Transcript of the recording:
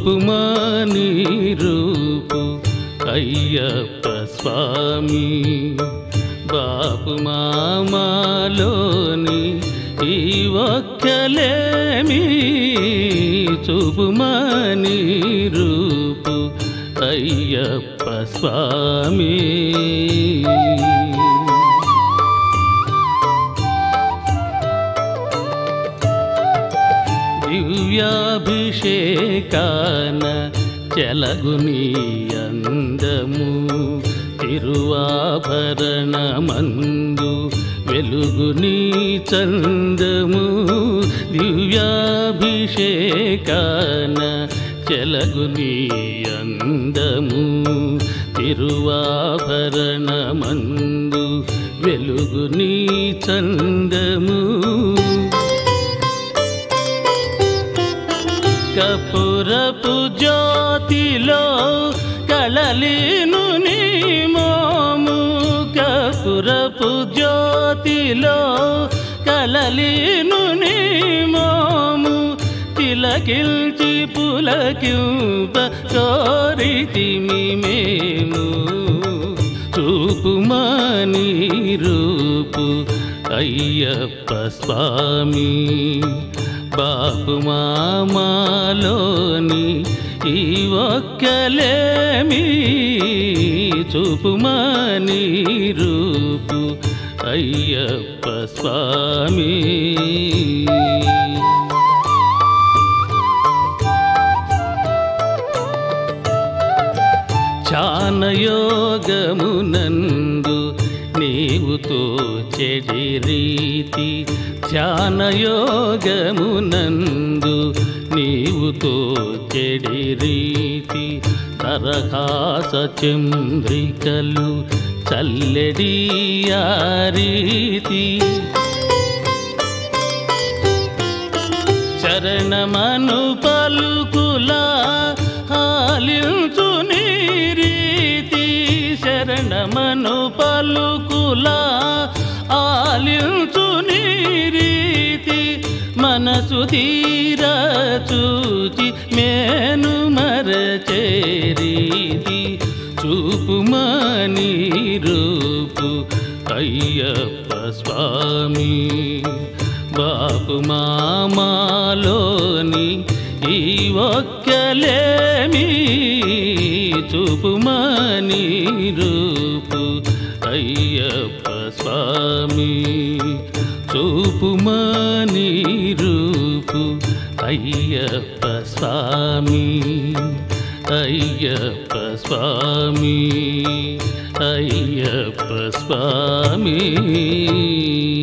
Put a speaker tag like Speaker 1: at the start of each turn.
Speaker 1: చూపుమని రూపు అయ్యప్ప స్వామి బాపు మామాలోని ఈ ఒక్కలేమి చూపుమని రూపు అయ్యప్ప స్వామి దివ్యాభిషేకాన చెలగుని అందము తిరువాభరణమందు వెలుగుని చందము దివ్యాభిషేకాన చెలగుని అందము తిరువాభరణమందు వెలుగుని చందము కపురపు జ్యోతిలో కళలీను నీ మోము కపురపు జ్యోతిలో కళలీను నీ మోము తిలకిల్చి పులకింప కోరితిమి మేము చూపుమని రూపు అయ్యప్ప స్వామి బాపు మామాలోని ఈ ఒక్కలేమి చూపుమని రూపు అయ్యప్ప స్వామి ధ్యానయోగమునందు నీవుతో చెడి రీతి ధ్యానయోగమునందు నీవుతో చెడి రీతి తరహాస చంద్రికలు చల్లెడి ఆ రీతి శరణమను పలుకులా హాలించు నీ రీతి శరణమను పలుకులా ఆలించు నీ రీతి మనసు తీరా చూచి మేను మరచే రీతి చూపుమని రూపు అయ్యప్ప స్వామి బాపు మామాలోని ఈ ఒక్కలేమి చూపుమని రూపు అయ్యప్ప స్వామి చూపుమని రూపు అయ్యప్ప స్వామి అయ్యప్ప స్వామి అయ్యప్ప స్వామి